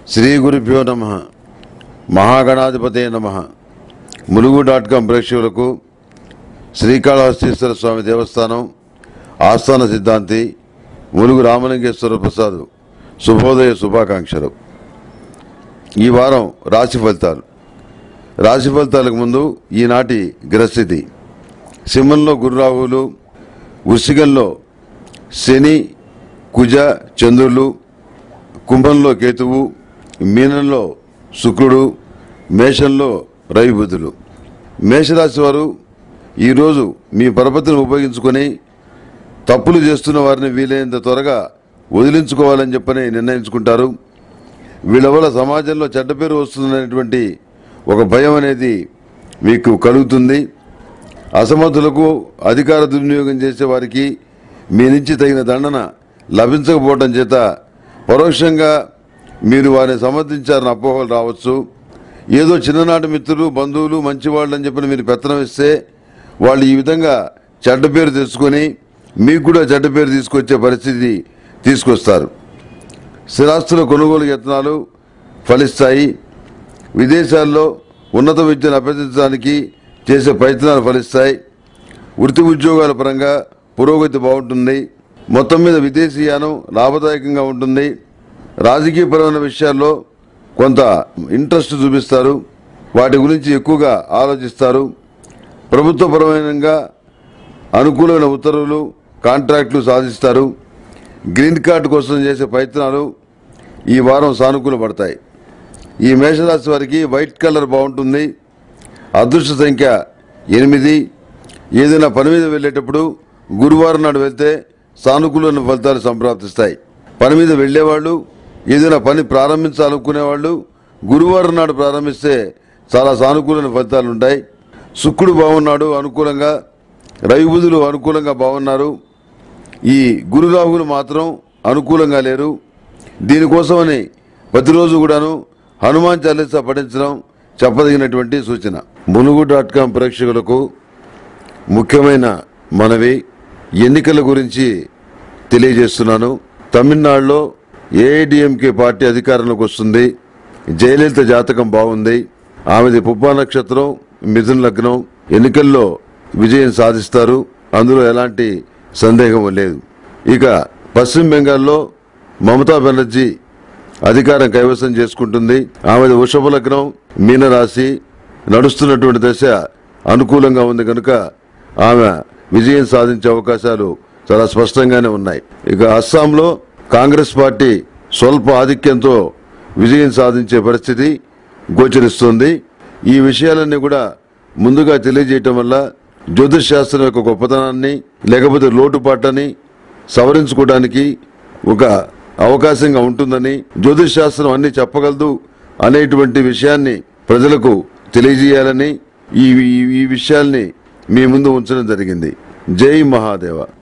శ్రీ గురుభ్యో నమ మహాగణాధిపతే నమ ములుగు డాట్ కాం ప్రేక్షకులకు శ్రీకాళహస్తీశ్వర స్వామి దేవస్థానం ఆస్థాన సిద్ధాంతి ములుగు రామలింగేశ్వర ప్రసాద్ శుభోదయ శుభాకాంక్షలు ఈ వారం రాశి ఫలితాలు రాశి ఫలితాలకు ముందు ఈనాటి గ్రస్థితి సింహంలో గురురాహువులు వృశ్చికంలో శని కుజ చంద్రులు కుంభంలో కేతువు మీనంలో శుక్రుడు మేషంలో రవి బుధులు మేషరాశి వారు ఈరోజు మీ పరపతిని ఉపయోగించుకొని తప్పులు చేస్తున్న వారిని వీలైనంత త్వరగా వదిలించుకోవాలని చెప్పని నిర్ణయించుకుంటారు వీళ్ళ వల్ల సమాజంలో చెడ్డ పేరు వస్తుందనేటువంటి ఒక భయం అనేది మీకు కలుగుతుంది అసమర్థులకు అధికార దుర్వినియోగం చేసే వారికి మీ నుంచి తగిన దండన లభించకపోవడం చేత పరోక్షంగా మీరు వారిని సమర్థించారని అపోహలు రావచ్చు ఏదో చిన్ననాటి మిత్రులు బంధువులు మంచివాళ్ళు అని చెప్పి మీరు పెత్తనం ఇస్తే వాళ్ళు ఈ విధంగా చెడ్డ పేరు తెచ్చుకొని మీకు కూడా చెడ్డ పేరు తీసుకొచ్చే పరిస్థితి తీసుకొస్తారు స్థిరాస్తుల కొనుగోలు యత్నాలు ఫలిస్తాయి విదేశాల్లో ఉన్నత విద్యను అభ్యసించడానికి చేసే ప్రయత్నాలు ఫలిస్తాయి వృత్తి ఉద్యోగాల పరంగా పురోగతి బాగుంటుంది మొత్తం మీద విదేశీయానం లాభదాయకంగా ఉంటుంది రాజకీయపరమైన విషయాల్లో కొంత ఇంట్రెస్ట్ చూపిస్తారు వాటి గురించి ఎక్కువగా ఆలోచిస్తారు ప్రభుత్వపరమైనగా అనుకూలమైన ఉత్తర్వులు కాంట్రాక్టులు సాధిస్తారు గ్రీన్ కార్డు కోసం చేసే ప్రయత్నాలు ఈ వారం సానుకూల పడతాయి ఈ మేషరాశి వారికి వైట్ కలర్ బాగుంటుంది అదృష్ట సంఖ్య ఎనిమిది ఏదైనా పని మీద వెళ్ళేటప్పుడు గురువారం నాడు వెళ్తే సానుకూలమైన ఫలితాలు సంప్రాప్తిస్తాయి పని మీద వెళ్ళేవాళ్ళు ఏదైనా పని ప్రారంభించాలనుకునేవాళ్ళు గురువారం నాడు ప్రారంభిస్తే చాలా సానుకూలమైన ఫలితాలు ఉంటాయి శుక్రుడు బాగున్నాడు అనుకూలంగా రవి బుధులు అనుకూలంగా బాగున్నారు ఈ గురు రాహువులు మాత్రం అనుకూలంగా లేరు దీనికోసమని ప్రతిరోజు కూడాను హనుమాన్ చాలీసా పఠించడం చెప్పదగినటువంటి సూచన మునుగు డాట్ కాం ప్రేక్షకులకు ముఖ్యమైన మనవి ఎన్నికల గురించి తెలియజేస్తున్నాను తమిళనాడులో ఏఐడిఎంకే పార్టీ అధికారంలోకి వస్తుంది జయలలిత జాతకం బాగుంది ఆమెది పుబ్బా నక్షత్రం మిథున లగ్నం ఎన్నికల్లో విజయం సాధిస్తారు అందులో ఎలాంటి సందేహం లేదు ఇక పశ్చిమ బెంగాల్లో మమతా బెనర్జీ అధికారం కైవసం చేసుకుంటుంది ఆమెది వృషభ లగ్నం మీనరాశి నడుస్తున్నటువంటి దశ అనుకూలంగా ఉంది కనుక ఆమె విజయం సాధించే అవకాశాలు చాలా స్పష్టంగానే ఉన్నాయి ఇక అస్సాంలో కాంగ్రెస్ పార్టీ స్వల్ప ఆధిక్యంతో విజయం సాధించే పరిస్థితి గోచరిస్తుంది ఈ విషయాలన్నీ కూడా ముందుగా తెలియజేయటం వల్ల జ్యోతిష్ శాస్త్రం యొక్క గొప్పతనాన్ని లేకపోతే లోటుపాట్లని సవరించుకోవడానికి ఒక అవకాశంగా ఉంటుందని జ్యోతిష్ శాస్త్రం అన్ని చెప్పగలదు అనేటువంటి విషయాన్ని ప్రజలకు తెలియజేయాలని ఈ ఈ- ఈ విషయాల్ని మీ ముందు ఉంచడం జరిగింది జై మహాదేవ